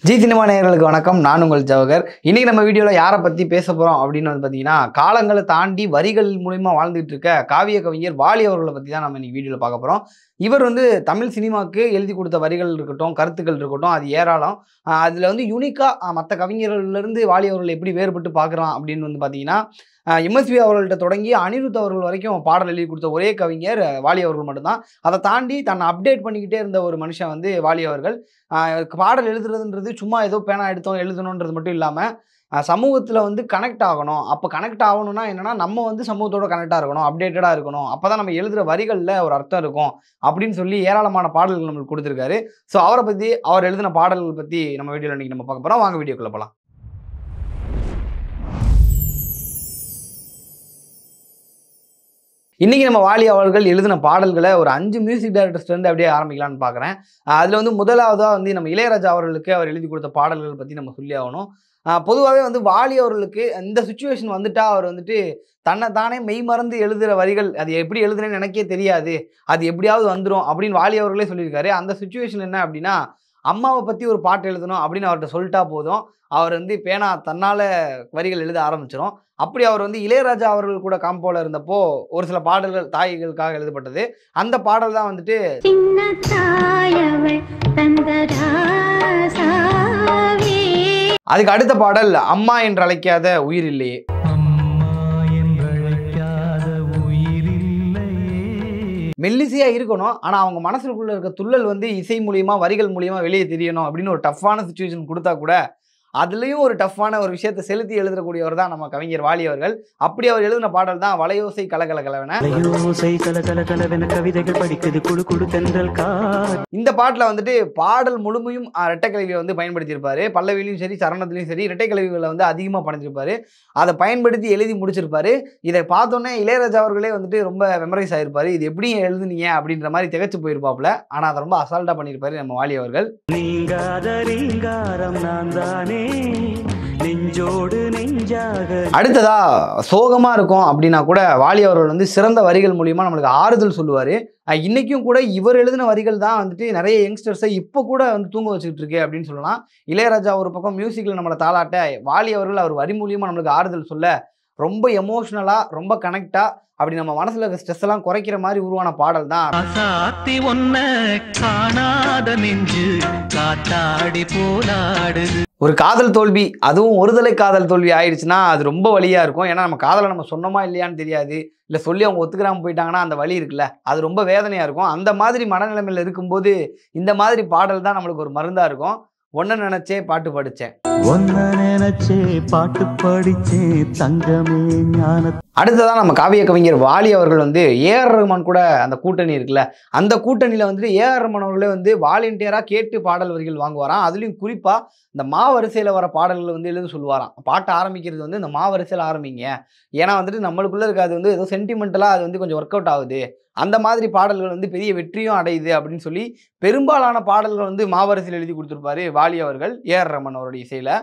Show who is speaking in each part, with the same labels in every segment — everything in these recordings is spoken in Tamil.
Speaker 1: ஜி சினிமா நேயர்களுக்கு வணக்கம் நான் உங்கள் ஜவகர் இன்னைக்கு நம்ம வீடியோவில் யாரை பற்றி பேச போகிறோம் அப்படின்னு வந்து பார்த்தீங்கன்னா காலங்களை தாண்டி வரிகள் மூலிமா வாழ்ந்துட்டு இருக்க காவிய கவிஞர் வாலி அவர்களை பற்றி தான் நம்ம இன்னைக்கு வீடியோவில் பார்க்க போகிறோம் இவர் வந்து தமிழ் சினிமாவுக்கு எழுதி கொடுத்த வரிகள் இருக்கட்டும் கருத்துக்கள் இருக்கட்டும் அது ஏராளம் அதில் வந்து யூனிக்காக மற்ற கவிஞர்கள்லேருந்து வாலி அவர்கள் எப்படி வேறுபட்டு பார்க்குறான் அப்படின்னு வந்து பார்த்தீங்கன்னா எம்எஸ்வி அவர்கள்ட்ட தொடங்கி அனிருத் அவர்கள் வரைக்கும் பாடல் எழுதி கொடுத்த ஒரே கவிஞர் அஹ், வாலி அவர்கள் மட்டும்தான் அதை தாண்டி தன்னை அப்டேட் பண்ணிக்கிட்டே இருந்த ஒரு மனுஷன் வந்து வாலி அவர்கள் ஆஹ் பாடல் எழுதுறதுன்றது சும்மா ஏதோ பேனா எடுத்தோம் எழுதணுன்றது மட்டும் இல்லாமல் சமூகத்தில் வந்து கனெக்ட் ஆகணும் அப்போ கனெக்ட் ஆகணும்னா என்னன்னா நம்ம வந்து சமூகத்தோட கனெக்டாக இருக்கணும் அப்டேட்டடாக இருக்கணும் அப்போ தான் நம்ம எழுதுகிற வரிகளில் ஒரு அர்த்தம் இருக்கும் அப்படின்னு சொல்லி ஏராளமான பாடல்கள் நம்மளுக்கு கொடுத்துருக்காரு ஸோ அவரை பற்றி அவர் எழுதின பாடல்கள் பற்றி நம்ம வீடியோவில் இன்றைக்கி நம்ம பார்க்க போகிறோம் வாங்க வீடியோக்குள்ளே போகலாம் இன்றைக்கி நம்ம வாலி அவர்கள் எழுதின பாடல்களை ஒரு அஞ்சு மியூசிக் டைரக்டர்ஸ்லேருந்து அப்படியே ஆரம்பிக்கலாம்னு பார்க்குறேன் அதில் வந்து முதலாவதாக வந்து நம்ம இளையராஜா அவர்களுக்கு அவர் எழுதி கொடுத்த பாடல்கள் பற்றி நம்ம சொல்லி ஆகணும் பொதுவாகவே வந்து வாலி அவர்களுக்கு இந்த சுச்சுவேஷன் வந்துட்டா அவர் வந்துட்டு தன்னை தானே மெய் மறந்து எழுதுகிற வரிகள் அது எப்படி எழுதுனேன்னு எனக்கே தெரியாது அது எப்படியாவது வந்துடும் அப்படின்னு வாலி அவர்களே சொல்லியிருக்காரு அந்த சுச்சுவேஷன் என்ன அப்படின்னா அம்மாவை பற்றி ஒரு பாட்டு எழுதணும் அப்படின்னு அவர்கிட்ட சொல்லிட்டா போதும் அவர் வந்து பேனா தன்னால் வரிகள் எழுத ஆரம்பிச்சிடும் அப்படி அவர் வந்து இளையராஜா அவர்கள் கூட காம்போல இருந்தப்போ ஒரு சில பாடல்கள் தாய்களுக்காக எழுதப்பட்டது அந்த பாடல் தான் வந்துட்டு
Speaker 2: சின்ன தாயவள் தந்தராசாவே
Speaker 1: அதுக்கு அடுத்த பாடல் அம்மா என்று அழைக்காத உயிர் இல்லையே மெல்லிசையா இருக்கணும் ஆனா அவங்க மனசுக்குள்ள இருக்க துள்ளல் வந்து இசை மூலியமா வரிகள் மூலியமா வெளியே தெரியணும் அப்படின்னு ஒரு டஃப்பான சுச்சுவேஷன் கொடுத்தா கூட அதுலயும் ஒரு டஃப்பான ஒரு விஷயத்தை செலுத்தி எழுதக்கூடியவர் தான் நம்ம கவிஞர் வாலி அவர்கள் அப்படி அவர் எழுதின பாடல் தான் வளையோசை கலகல கலவன
Speaker 3: யோசை கல கல கலவென கவிதைகள் படிக்குது குழு குழு தென்றல் கார்
Speaker 1: இந்த பாட்டில் வந்துட்டு பாடல் முழுமையும் அஹ், இரட்டைக்கிழவியை வந்து பயன்படுத்தியிருப்பாரு பல்லவிலையும் சரி சரணத்திலையும் சரி இரட்டைக்கிழவிகளை வந்து அதிகமாக பண்ணியிருப்பாரு அதை பயன்படுத்தி எழுதி முடிச்சிருப்பாரு இதை பார்த்தோன்னே இளையராஜா அவர்களே வந்துட்டு ரொம்ப மெமரைஸ் ஆயிருப்பாரு இது எப்படி எழுதுனீங்க அப்படின்ற மாதிரி திகச்சு போயிருப்பாப்புல ஆனால் அதை ரொம்ப அசால்ட்டாக பண்ணியிருப்பாரு நம்ம வாலி அவர்கள்
Speaker 3: நீங்காத ரீங்காரம் நான் தானே நெஞ்சோடு நெஞ்சாக
Speaker 1: அடுத்ததா சோகமா இருக்கும் அப்படின்னா கூட வாலி அவர்கள் வந்து சிறந்த வரிகள் மூலியமா நம்மளுக்கு ஆறுதல் சொல்லுவாரு அஹ் இன்னைக்கும் கூட இவர் எழுதின வரிகள் தான் வந்துட்டு நிறைய யங்ஸ்டர்ஸை இப்போ கூட வந்து தூங்க வச்சுக்கிட்டு இருக்கு அப்படின்னு சொல்லலாம் இளையராஜா ஒரு பக்கம் மியூசிக்கில் நம்மளை தாளாட்ட வாலி அவர்கள் அவர் வரி மூலியமா நம்மளுக்கு ஆறுதல் சொல்ல ரொம்ப எமோஷ்னலா ரொம்ப கனெக்டா அப்படி நம்ம மனசுல இருக்க ஸ்ட்ரெஸ் எல்லாம் குறைக்கிற மாதிரி உருவான பாடல் தான்
Speaker 3: சாத்தி ஒன்ன காணாத நெஞ்சு காத்தாடி போலாடுது
Speaker 1: ஒரு காதல் தோல்வி அதுவும் ஒருதலை காதல் தோல்வி ஆயிடுச்சுன்னா அது ரொம்ப வலியாக இருக்கும் ஏன்னா நம்ம காதலை நம்ம சொன்னோமா இல்லையான்னு தெரியாது இல்லை சொல்லி அவங்க ஒத்துக்கிறாம போயிட்டாங்கன்னா அந்த வலி இருக்குல்ல அது ரொம்ப வேதனையாக இருக்கும் அந்த மாதிரி மனநிலைமையில் இருக்கும்போது இந்த மாதிரி பாடல் தான் நம்மளுக்கு ஒரு மருந்தாக இருக்கும் ஒன்றை நினச்சே பாட்டு படித்தேன்
Speaker 3: ஒன்ன நினைச்சே பாட்டு படிச்சே தங்கமே ஞான
Speaker 1: அடுத்ததான் நம்ம காவிய கவிஞர் வாலி அவர்கள் வந்து ஏஆர் ரஹ்மான் கூட அந்த கூட்டணி இருக்குல்ல அந்த கூட்டணியில் வந்துட்டு ஏஆர் ரஹ்மான் அவர்களே வந்து வாலண்டியராக கேட்டு பாடல் வரிகள் வாங்குவாராம் அதுலேயும் குறிப்பாக இந்த மா வரிசையில் வர பாடல்கள் வந்து எழுத சொல்லுவாராம் பாட்டு ஆரம்பிக்கிறது வந்து இந்த மா வரிசையில் ஆரம்பிங்க ஏன்னா வந்துட்டு நம்மளுக்குள்ளே இருக்காது வந்து ஏதோ சென்டிமெண்டலாக அது வந்து கொஞ்சம் ஒர்க் அவுட் ஆகுது அந்த மாதிரி பாடல்கள் வந்து பெரிய வெற்றியும் அடையுது அப்படின்னு சொல்லி பெரும்பாலான பாடல்கள் வந்து மாவரிசையில் எழுதி கொடுத்துருப்பாரு வாலி அவர்கள் ஏஆர் ரஹ்மான் அவருடைய இசையில்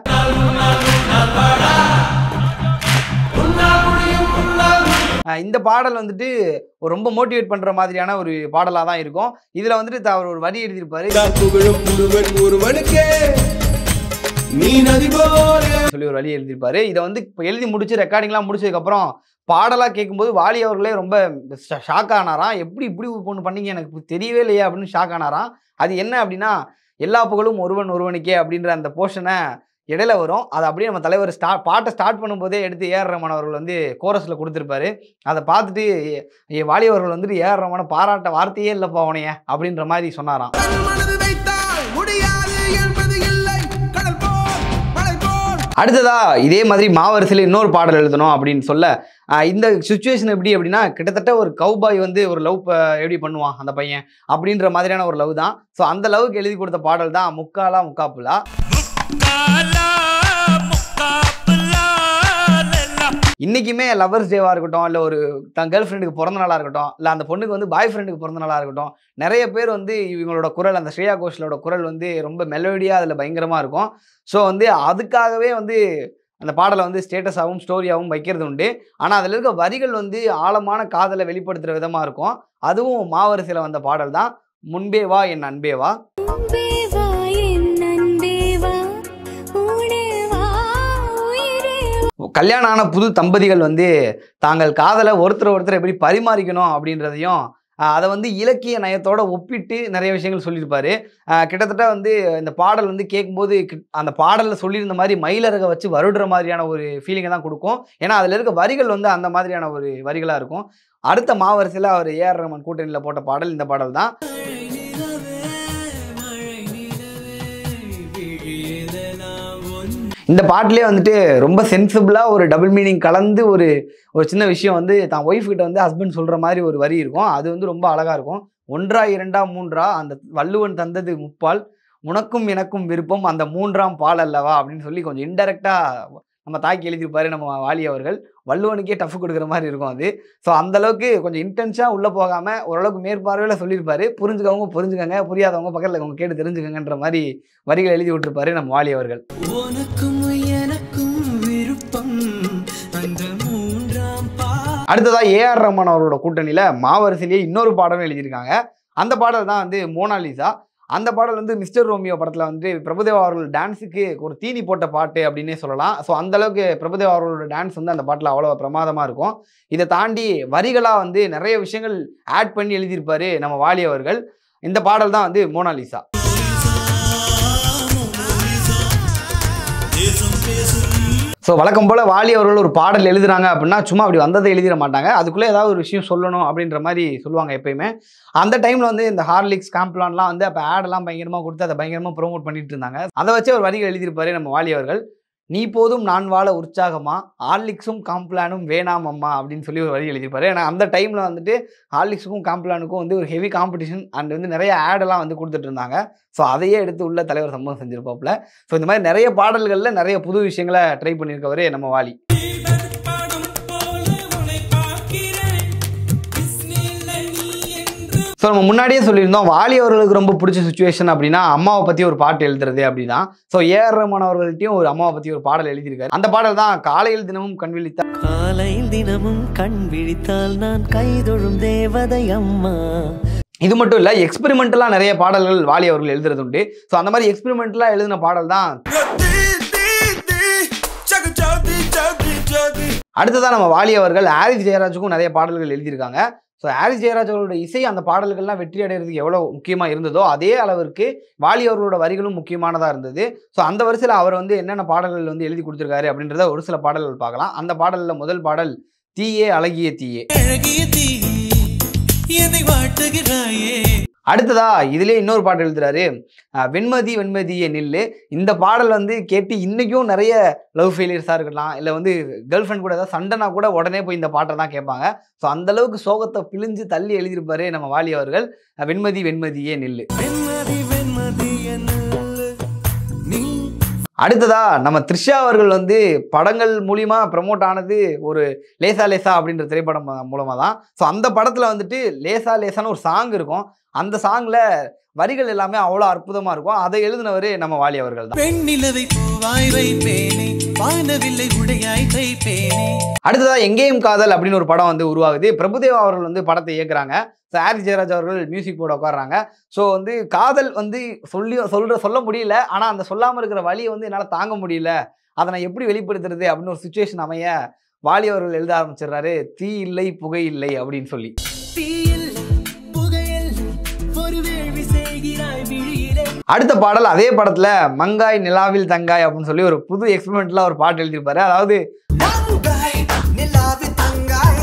Speaker 1: ஆஹ் இந்த பாடல் வந்துட்டு ஒரு ரொம்ப மோட்டிவேட் பண்ற மாதிரியான ஒரு பாடலா தான் இருக்கும் இதுல வந்துட்டு த- அவர் ஒரு வரி எழுதியிருப்பாரு
Speaker 4: புகழும் ஒருவன் ஒருவனுக்கே நீ நதி போல
Speaker 1: சொல்லி ஒரு வரி எழுதியிருப்பாரு இதை வந்து இப்போ எழுதி முடிச்சு ரெக்கார்டிங்லாம் முடிச்சதுக்கப்புறம் பாடலாக கேட்கும்போது வாலி அவர்களே ரொம்ப ஷாக் ஆனாராம் எப்படி இப்படி ஒன்று பண்ணீங்க எனக்கு தெரியவே இல்லையா அப்படின்னு ஷாக் ஆனாராம் அது என்ன அப்படின்னா எல்லா புகழும் ஒருவன் ஒருவனுக்கே அப்படின்ற அந்த போர்ஷனை இடையில வரும் அதை அப்படியே நம்ம தலைவர் ஸ்டா பாட்டை ஸ்டார்ட் பண்ணும்போதே எடுத்து ஏஆர் ரமன் அவர்கள் வந்து கோரஸில் கொடுத்துருப்பாரு அதை பார்த்துட்டு ஏ- ஏ வாலி அவர்கள் வந்துட்டு ஏஆர் ரமனை பாராட்ட வார்த்தையே இல்லைப்பா உனைய அப்படின்ற மாதிரி சொன்னாராம்
Speaker 4: தன் மனது வைத்தால் முடியாது என்பது இல்லை கடல் போல் மலை போல்
Speaker 1: அடுத்ததா இதே மாதிரி மாவரிசையில் இன்னொரு பாடல் எழுதணும் அப்படின்னு சொல்ல ஆஹ் இந்த சுச்சுவேஷன் எப்படி அப்படின்னா கிட்டத்தட்ட ஒரு கவுபாய் வந்து ஒரு லவ் எப்படி பண்ணுவான் அந்த பையன் அப்படின்ற மாதிரியான ஒரு லவ் தான் ஸோ அந்த லவ்க்கு எழுதி கொடுத்த பாடல் தான் முக்காலா முக்காப்புலா இன்னைக்குமே லவர்ஸ் டேவாக இருக்கட்டும் இல்லை ஒரு தன் கேர்ள் ஃப்ரெண்டுக்கு பிறந்த நாளாக இருக்கட்டும் இல்லை அந்த பொண்ணுக்கு வந்து பாய் ஃப்ரெண்டுக்கு பிறந்த நாளாக இருக்கட்டும் நிறைய பேர் வந்து இவங்களோட குரல் அந்த ஸ்ரேயா கோஷலோட குரல் வந்து ரொம்ப மெலோடியாக அதில் பயங்கரமாக இருக்கும் ஸோ வந்து அதுக்காகவே வந்து அந்த பாடலை வந்து ஸ்டேட்டஸாகவும் ஸ்டோரியாகவும் வைக்கிறது உண்டு ஆனால் அதில் இருக்க வரிகள் வந்து ஆழமான காதலை வெளிப்படுத்துகிற விதமாக இருக்கும் அதுவும் மாவரிசையில் வந்த பாடல் தான் முன்பே வா என் அன்பே வா
Speaker 2: அன்பே வா என் அன்பே வா
Speaker 1: கல்யாணம் ஆன புது தம்பதிகள் வந்து தாங்கள் காதலை ஒருத்தர் ஒருத்தர் எப்படி பரிமாறிக்கணும் அப்படின்றதையும் ஆஹ் அதை வந்து இலக்கிய நயத்தோட ஒப்பிட்டு நிறைய விஷயங்கள் சொல்லியிருப்பாரு ஆஹ் கிட்டத்தட்ட வந்து இந்த பாடல் வந்து கேட்கும்போது கிட்- அந்த பாடலில் சொல்லியிருந்த மாதிரி மயிலரக வச்சு வருடுற மாதிரியான ஒரு ஃபீலிங்கை தான் கொடுக்கும் ஏன்னா அதில் இருக்க வரிகள் வந்து அந்த மாதிரியான ஒரு வரிகளாக இருக்கும் அடுத்த மாவரிசையில் அவர் ஏஆர் ரஹ்மான் கூட்டணியில் போட்ட பாடல் இந்த பாடல் தான் இந்த பாட்டிலே வந்துட்டு ரொம்ப சென்சிபிளாக ஒரு டபுள் மீனிங் கலந்து ஒரு ஒரு சின்ன விஷயம் வந்து தான் ஒய்ஃப் கிட்ட வந்து ஹஸ்பண்ட் சொல்கிற மாதிரி ஒரு வரி இருக்கும் அது வந்து ரொம்ப அழகாக இருக்கும் ஒன்றா இரண்டா மூன்றா அந்த வள்ளுவன் தந்தது முப்பால் உனக்கும் எனக்கும் விருப்பம் அந்த மூன்றாம் பால் அல்லவா அப்படின்னு சொல்லி கொஞ்சம் இன்டெரக்டாக நம்ம தாக்கி எழுதியிருப்பாரு நம்ம வாலி அவர்கள் வள்ளுவனுக்கே டஃப் கொடுக்குற மாதிரி இருக்கும் அது ஸோ அந்த அளவுக்கு கொஞ்சம் இன்டென்ஸாக உள்ளே போகாமல் ஓரளவுக்கு மேற்பார்வையில் சொல்லியிருப்பாரு புரிஞ்சுக்கவங்க புரிஞ்சுக்கங்க புரியாதவங்க பக்கத்தில் இருக்கவங்க கேட்டு தெரிஞ்சுக்கங்கன்ற மாதிரி வரிகள் எழுதி விட்டுருப்பாரு நம்ம வாலி அவர்கள்
Speaker 5: உனக்கும் எனக்கும் விருப்பம் அந்த மூன்றாம் பா
Speaker 1: அடுத்ததா ஏஆர் ரஹ்மான் அவரோட கூட்டணியில் மாவரிசையிலேயே இன்னொரு பாடலும் எழுதியிருக்காங்க அந்த பாடல் தான் வந்து மோனாலிசா அந்த பாடல் வந்து மிஸ்டர் ரோமியோ படத்தில் வந்து பிரபுதேவா அவர்கள் டான்ஸுக்கு ஒரு தீனி போட்ட பாட்டு அப்படின்னே சொல்லலாம் ஸோ அந்த அளவுக்கு பிரபுதேவா அவர்களோட டான்ஸ் வந்து அந்த பாட்டில் அவ்வளோ பிரமாதமாக இருக்கும் இதை தாண்டி வரிகளாக வந்து நிறைய விஷயங்கள் ஆட் பண்ணி எழுதியிருப்பாரு நம்ம வாலி அவர்கள் இந்த பாடல் தான் வந்து மோனாலிசா ஸோ வழக்கம் போல் வாலி அவர்கள் ஒரு பாடல் எழுதுறாங்க அப்படின்னா சும்மா அப்படி வந்ததை எழுதிட மாட்டாங்க அதுக்குள்ளே ஏதாவது ஒரு விஷயம் சொல்லணும் அப்படின்ற மாதிரி சொல்லுவாங்க எப்பயுமே அந்த டைமில் வந்து இந்த ஹார்லிக்ஸ் காம்ப்ளான்லாம் வந்து அப்போ ஆடெல்லாம் பயங்கரமாக கொடுத்து அதை பயங்கரமாக ப்ரோமோட் பண்ணிட்டு இருந்தாங்க அதை வச்சு ஒரு வரிகள் எழுதியிருப்பாரு நம்ம வாலி அவர்கள் நீ போதும் நான் வாழ உற்சாகமா ஹார்லிக்ஸும் காம்ப்ளானும் வேணாம் அம்மா அப்படின்னு சொல்லி ஒரு வரி எழுதியிருப்பாரு ஏன்னா அந்த டைமில் வந்துட்டு ஹார்லிக்ஸுக்கும் காம்ப்ளானுக்கும் வந்து ஒரு ஹெவி காம்படிஷன் அண்ட் வந்து நிறைய ஆடெல்லாம் வந்து கொடுத்துட்டு இருந்தாங்க ஸோ அதையே எடுத்து உள்ள தலைவர் சம்பவம் செஞ்சிருப்பாப்புல ஸோ இந்த மாதிரி நிறைய பாடல்களில் நிறைய புது விஷயங்களை ட்ரை பண்ணியிருக்கவரு நம்ம வாலி ஸோ நம்ம முன்னாடியே சொல்லியிருந்தோம் வாலி அவர்களுக்கு ரொம்ப பிடிச்ச சுச்சுவேஷன் அப்படின்னா அம்மாவை பற்றி ஒரு பாட்டு எழுதுறது அப்படிதான் ஸோ ஏஆர் ரஹ்மான் அவர்கள்ட்டையும் ஒரு அம்மாவை பற்றி ஒரு பாடல் எழுதியிருக்காரு அந்த பாடல் தான் காலையில் தினமும் கண்விழித்த
Speaker 5: காலையில் தினமும் கண் விழித்தால் நான் கைதொழும் தேவதை அம்மா
Speaker 1: இது மட்டும் இல்லை எக்ஸ்பெரிமெண்டலாக நிறைய பாடல்கள் வாலி அவர்கள் எழுதுறது உண்டு ஸோ அந்த மாதிரி எக்ஸ்பெரிமெண்டலாக எழுதின பாடல் தான் அடுத்ததான் நம்ம வாலி அவர்கள் ஹாரிஸ் ஜெயராஜுக்கும் நிறைய பாடல்கள் எழுதியிருக்காங்க ஸோ ஹாரிஸ் ஜெயராஜ் அவரோட இசை அந்த பாடல்கள்லாம் வெற்றி அடைகிறதுக்கு எவ்வளோ முக்கியமாக இருந்ததோ அதே அளவிற்கு வாலி அவர்களோட வரிகளும் முக்கியமானதாக இருந்தது ஸோ அந்த வரிசையில் அவர் வந்து என்னென்ன பாடல்கள் வந்து எழுதி கொடுத்துருக்காரு அப்படின்றத ஒரு சில பாடல்கள் பார்க்கலாம் அந்த பாடலில் முதல் பாடல் தீயே அழகிய தீயே
Speaker 5: அழகிய தீ என்னை வாட்டுகிறாயே
Speaker 1: அடுத்ததா இதுலயே இன்னொரு பாட்டு எழுதுறாரு அஹ் வெண்மதி வெண்மதியே நில்லு இந்த பாடல் வந்து கேட்டு இன்னைக்கும் நிறைய லவ் ஃபெயிலியர்ஸாக இருக்கலாம் இல்லை வந்து கேர்ள் ஃப்ரெண்ட் கூட ஏதாவது சண்டைனா கூட உடனே போய் இந்த பாட்டை தான் கேட்பாங்க ஸோ அந்த அளவுக்கு சோகத்தை பிழிஞ்சு தள்ளி எழுதியிருப்பாரு நம்ம வாலி அவர்கள் அஹ் வெண்மதி வெண்மதியே நில்லு
Speaker 5: வெண்மதி வெண்மதி என்ன நீ
Speaker 1: அடுத்ததா நம்ம த்ரிஷா அவர்கள் வந்து படங்கள் மூலியமா ப்ரமோட் ஆனது ஒரு லேசா லேசா அப்படின்ற திரைப்படம் மூலமாக தான் ஸோ அந்த படத்தில் வந்துட்டு லேசா லேசான ஒரு சாங் இருக்கும் அந்த சாங்ல வரிகள் எல்லாமே அவ்வளோ அற்புதமாக இருக்கும் அதை எழுதினவர் நம்ம வாலி அவர்கள் தான்
Speaker 5: பெண்ணிலவை பூவாய் வைப்பேனே வானவில்லை உடையாய் தைப்பேனே
Speaker 1: அடுத்ததா எங்கேயும் காதல் அப்படின்னு ஒரு படம் வந்து உருவாகுது பிரபுதேவா அவர்கள் வந்து படத்தை இயக்குறாங்க ஸோ ஹாரிஸ் ஜெயராஜ் அவர்கள் மியூசிக் போட உட்காடுறாங்க ஸோ வந்து காதல் வந்து சொல்லி சொல்ற சொல்ல முடியல ஆனால் அந்த சொல்லாமல் இருக்கிற வழியை வந்து என்னால் தாங்க முடியல அதை நான் எப்படி வெளிப்படுத்துறது அப்படின்னு ஒரு சுச்சுவேஷன் அமைய வாலி அவர்கள் எழுத ஆரம்பிச்சிடுறாரு தீ இல்லை புகை இல்லை அப்படின்னு சொல்லி
Speaker 5: தீயில் புகையில் ஒரு வேள்வி செய்கிறாய் விழியிலே
Speaker 1: அடுத்த பாடல் அதே படத்தில் மங்காய் நிலாவில் தங்காய் அப்படின்னு சொல்லி ஒரு புது எக்ஸ்பெரிமெண்ட்ல ஒரு பாட்டு எழுதியிருப்பாரு அதாவது
Speaker 5: மங்காய் நிலாவி தங்காய்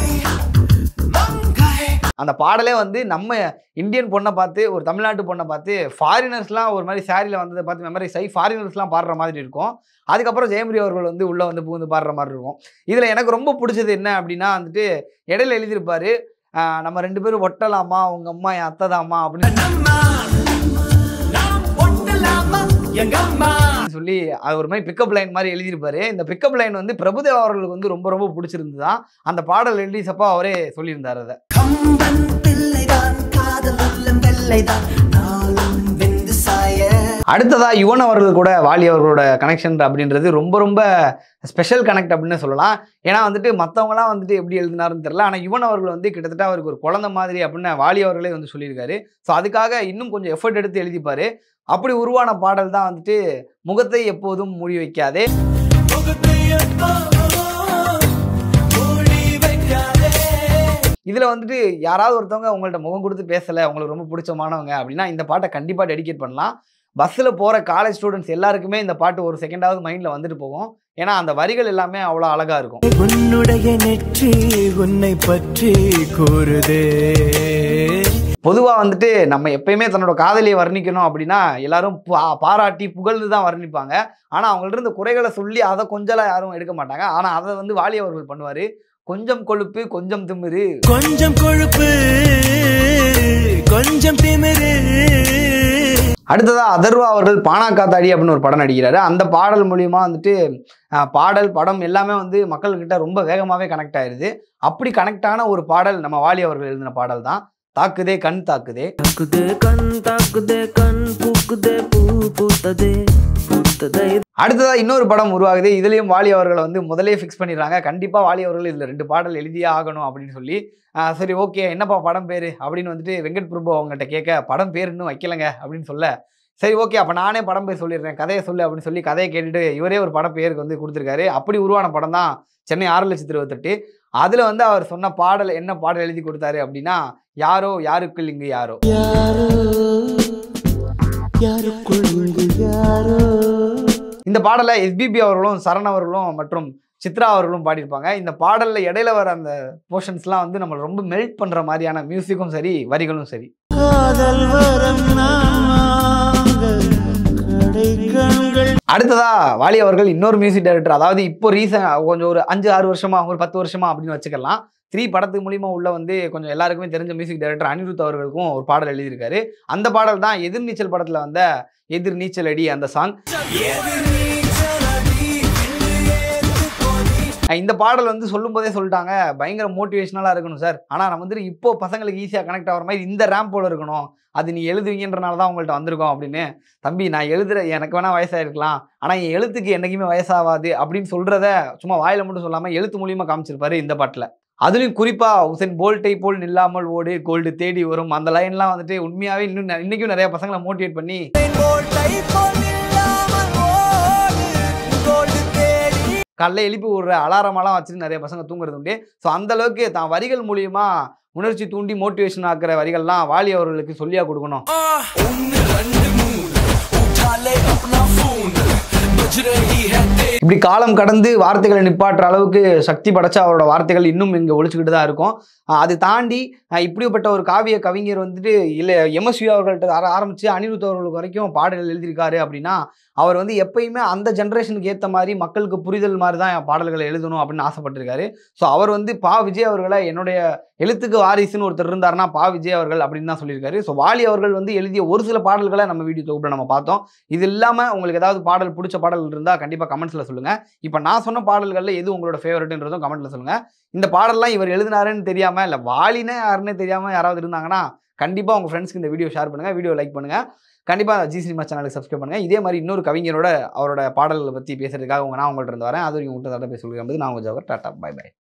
Speaker 5: மங்காய்
Speaker 1: அந்த பாடலே வந்து நம்ம இந்தியன் பொண்ணை பார்த்து ஒரு தமிழ்நாட்டு பொண்ணை பார்த்து ஃபாரினர்ஸ்லாம் ஒரு மாதிரி சாரியில் வந்ததை பார்த்து மெமரி சை ஃபாரினர்ஸ்லாம் பாடுற மாதிரி இருக்கும் அதுக்கப்புறம் ஜெயமரி அவர்கள் வந்து உள்ளே வந்து புகுந்து பாடுற மாதிரி இருக்கும் இதில் எனக்கு ரொம்ப பிடிச்சது என்ன அப்படின்னா வந்துட்டு இடையில எழுதியிருப்பாரு ஆஹ் நம்ம ரெண்டு பேரும் ஒட்டலாமா உங்க அம்மா என் அத்தை தாம்மா அப்படின்னு
Speaker 5: அம்மா நாம் ஒட்டலாமா எங்க அம்மா
Speaker 1: சொல்லி அது ஒரு மாதிரி பிக்கப் லைன் மாதிரி எழுதியிருப்பாரு இந்த பிக்கப் லைன் வந்து பிரபுதேவா அவர்களுக்கு வந்து ரொம்ப ரொம்ப பிடிச்சிருந்துதான் அந்த பாடல் எழுதிசப்போ அவரே சொல்லியிருந்தார் அதை
Speaker 5: கம்பன் பிள்ளைதான் காதல் உள்ளம் வெள்ளைதான் நாளும் வெந்து சாய
Speaker 1: அடுத்ததா யுவன் அவர்கள் கூட வாலி அவர்களோட கனெக்ஷன் அப்படின்றது ரொம்ப ரொம்ப ஸ்பெஷல் கனெக்ட் அப்படின்னு சொல்லலாம் ஏன்னா வந்துட்டு மற்றவங்களாம் வந்துட்டு எப்படி எழுதினாருன்னு தெரியல ஆனால் யுவன் அவர்கள் வந்து கிட்டத்தட்ட அவருக்கு ஒரு குழந்தை மாதிரி அப்படின்னு வாலி அவர்களே வந்து சொல்லியிருக்காரு ஸோ அதுக்காக இன்னும் கொஞ்சம் எஃபர்ட் எடுத்து எழுதிப்பாரு அப்படி உருவான பாடல் தான் வந்துட்டு முகத்தை எப்போதும் மூடி வைக்காதே
Speaker 5: முகத்தை எப்போ
Speaker 1: இதில் வந்துட்டு யாராவது ஒருத்தவங்க உங்கள்ட்ட முகம் கொடுத்து பேசலை உங்களுக்கு ரொம்ப பிடிச்சமானவங்க அப்படின்னா இந்த பாட்டை கண்டிப்பாக டெடிகேட் பண்ணலாம் பஸ்ஸில் போகிற காலேஜ் ஸ்டூடெண்ட்ஸ் எல்லாருக்குமே இந்த பாட்டு ஒரு செகண்டாவது மைண்டில் வந்துட்டு போகும் ஏன்னா அந்த வரிகள் எல்லாமே அவ்வளோ அழகாக இருக்கும்
Speaker 5: உன்னுடைய நெற்றி உன்னை பற்றி கூறுதே
Speaker 1: பொதுவாக வந்துட்டு நம்ம எப்பயுமே தன்னோட காதலியை வர்ணிக்கணும் அப்படின்னா எல்லாரும் பா பாராட்டி புகழ்ந்து தான் வர்ணிப்பாங்க ஆனால் அவங்கள்ட்ட இருந்த குறைகளை சொல்லி அதை கொஞ்சலாம் யாரும் எடுக்க மாட்டாங்க ஆனால் அதை வந்து வாலி அவர்கள் பண்ணுவார் கொஞ்சம் கொழுப்பு கொஞ்சம் திமிரு
Speaker 5: கொஞ்சம் கொழுப்பு கொஞ்சம் திமிரு
Speaker 1: அடுத்ததா அதர்வா அவர்கள் பானா காத்தாடி அப்படின்னு ஒரு படம் நடிக்கிறாரு அந்த பாடல் மூலியமா வந்துட்டு அஹ், பாடல் படம் எல்லாமே வந்து மக்கள்கிட்ட ரொம்ப வேகமாகவே கனெக்ட் ஆயிருது அப்படி கனெக்ட் ஆன ஒரு பாடல் நம்ம வாலி அவர்கள் எழுதின பாடல் தான் தாக்குதே கண் தாக்குதே
Speaker 5: தாக்குதே கண் தாக்குதே கண் பூக்குதே பூ பூத்ததே பூத்ததே
Speaker 1: அடுத்ததா இன்னொரு படம் உருவாகுது இதுலயும் வாலி அவர்களை வந்து முதலே ஃபிக்ஸ் பண்ணிடுறாங்க கண்டிப்பா வாலி அவர்கள் இதுல ரெண்டு பாடல் எழுதியே ஆகணும் அப்படின்னு சொல்லி ஆஹ் சரி ஓகே என்னப்பா படம் பேரு அப்படின்னு வந்துட்டு வெங்கட் பிரபு அவங்ககிட்ட கேட்க படம் பேர் இன்னும் வைக்கலங்க அப்படின்னு சொல்ல சரி ஓகே அப்போ நானே படம் பேர் சொல்லிடுறேன் கதையை சொல்லு அப்படின்னு சொல்லி கதையை கேட்டுட்டு இவரே ஒரு படம் பேருக்கு வந்து கொடுத்துருக்காரு அப்படி உருவான படம் தான் சென்னை ஆறு லட்சத்தி இருபத்தெட்டு அதில் வந்து அவர் சொன்ன பாடல் என்ன பாடல் எழுதி கொடுத்தாரு அப்படின்னா யாரோ யாருக்குள் இங்கு யாரோ
Speaker 5: யாரோ யாருக்குள் இங்கு யாரோ
Speaker 1: இந்த பாடலை எஸ்பிபி அவர்களும் சரண் அவர்களும் மற்றும் சித்ரா அவர்களும் பாடியிருப்பாங்க இந்த பாடலில் இடையில வர அந்த போர்ஷன்ஸ்லாம் வந்து நம்மளை ரொம்ப மெல்ட் பண்ணுற மாதிரியான மியூசிக்கும் சரி வரிகளும் சரி
Speaker 5: காதல் வரம் நாங்க கடை கண்கள்
Speaker 1: அடுத்ததா வாலி அவர்கள் இன்னொரு மியூசிக் டைரக்டர் அதாவது இப்போ ரீசன் கொஞ்சம் ஒரு அஞ்சு ஆறு வருஷமா ஒரு பத்து வருஷமா அப்படின்னு வச்சுக்கலாம் த்ரீ படத்துக்கு மூலியமா உள்ள வந்து கொஞ்சம் எல்லாருக்குமே தெரிஞ்ச மியூசிக் டைரக்டர் அனிருத் அவர்களுக்கும் ஒரு பாடல் எழுதியிருக்காரு அந்த பாடல் தான் எதிர்நீச்சல் படத்துல வந்த எதிர் நீச்சல் அடி அந்த சாங் இந்த பாடல் வந்து சொல்லும் போதே சொல்லிட்டாங்க பயங்கர மோட்டிவேஷனலாக இருக்கணும் சார் ஆனால் நம்ம வந்துட்டு இப்போ பசங்களுக்கு ஈஸியாக கனெக்ட் ஆகிற மாதிரி இந்த ரேம்போட இருக்கணும் அது நீ எழுதுவீங்கன்றனால தான் உங்கள்கிட்ட வந்திருக்கோம் அப்படின்னு தம்பி நான் எழுதுற எனக்கு வேணா வயசாயிருக்கலாம் ஆனால் என் எழுத்துக்கு என்றைக்குமே வயசாகாது அப்படின்னு சொல்கிறத சும்மா வாயில மட்டும் சொல்லாமல் எழுத்து மூலியமாக காமிச்சிருப்பாரு இந்த பாட்டில் அதுலேயும் குறிப்பாக உசைன் போல்ட்டை போல் நில்லாமல் ஓடு கோல்டு தேடி வரும் அந்த லைன்லாம் வந்துட்டு உண்மையாகவே இன்னும் நெ- இன்னைக்கும் நிறைய பசங்களை மோட்டிவேட் பண்ணி காலைல எழுப்பி விடுற அலாரமெல்லாம் வச்சுட்டு நிறைய பசங்க தூங்குறது உண்டு ஸோ அந்த அளவுக்கு தான் வரிகள் மூலியமா உணர்ச்சி தூண்டி மோட்டிவேஷன் ஆக்குற வரிகள்லாம் வாலி அவர்களுக்கு சொல்லியா கொடுக்கணும் இப்படி காலம் கடந்து வார்த்தைகளை நிப்பாட்டுற அளவுக்கு சக்தி படைச்ச அவரோட வார்த்தைகள் இன்னும் இங்கே ஒழிச்சுக்கிட்டு தான் இருக்கும் ஆஹ் அது தாண்டி ஆஹ் இப்படிப்பட்ட ஒரு காவிய கவிஞர் வந்துட்டு இல்லை எம்எஸ்வி அவர்கள்ட்ட ஆர- ஆரம்பிச்சு அனிருத் அவர்களுக்கு வரைக்கும் பாடல்கள் எழுதியிருக்காரு அப்படின்னா அவர் வந்து எப்பயுமே அந்த ஜென்ரேஷனுக்கு ஏற்ற மாதிரி மக்களுக்கு புரிதல் மாதிரி தான் பாடல்களை எழுதணும் அப்படின்னு ஆசைப்பட்டிருக்காரு ஸோ அவர் வந்து பா விஜய் அவர்களை என்னுடைய எழுத்துக்கு வாரிசுன்னு ஒருத்தர் இருந்தாருன்னா பா விஜய் அவர்கள் அப்படின்னு தான் சொல்லியிருக்காரு ஸோ வாலி அவர்கள் வந்து எழுதிய ஒரு சில பாடல்களை நம்ம வீடியோ தொகுப்பில் நம்ம பார்த்தோம் இது இல்லாமல் உங்களுக்கு ஏதாவது பாடல் பிடிச்ச பாடல் இருந்தால் கண்டிப்பாக கமெண்ட்ஸில் சொல்லுங்கள் இப்போ நான் சொன்ன பாடல்களில் எது உங்களோட ஃபேவரட்ன்றதும் கமெண்ட்டில் சொல்லுங்கள் இந்த பாடல்லாம் இவர் எழுதினாருன்னு தெரியாமல் இல்லை வாலினே யாருன்னே தெரியாமல் யாராவது இருந்தாங்கன்னா கண்டிப்பாக உங்கள் ஃப்ரெண்ட்ஸ்க்கு இந்த வீடியோ ஷேர் பண்ணுங்கள் வீடியோ லைக் பண்ணுங்கள் கண்டிப்பாக ஜி சினிமா சேனலுக்கு சப்ஸ்கிரைப் பண்ணுங்கள் இதே மாதிரி இன்னொரு கவிஞரோட அவரோட பாடல்களை பற்றி பேசுறதுக்காக உங்க நான் உங்கள்கிட்ட இருந்து வரேன் அது வரைக்கும் உங்கள்கிட்ட பேச சொல்லுங்கள் நான் உங்கள் ஜவர் டாட்டா பை பை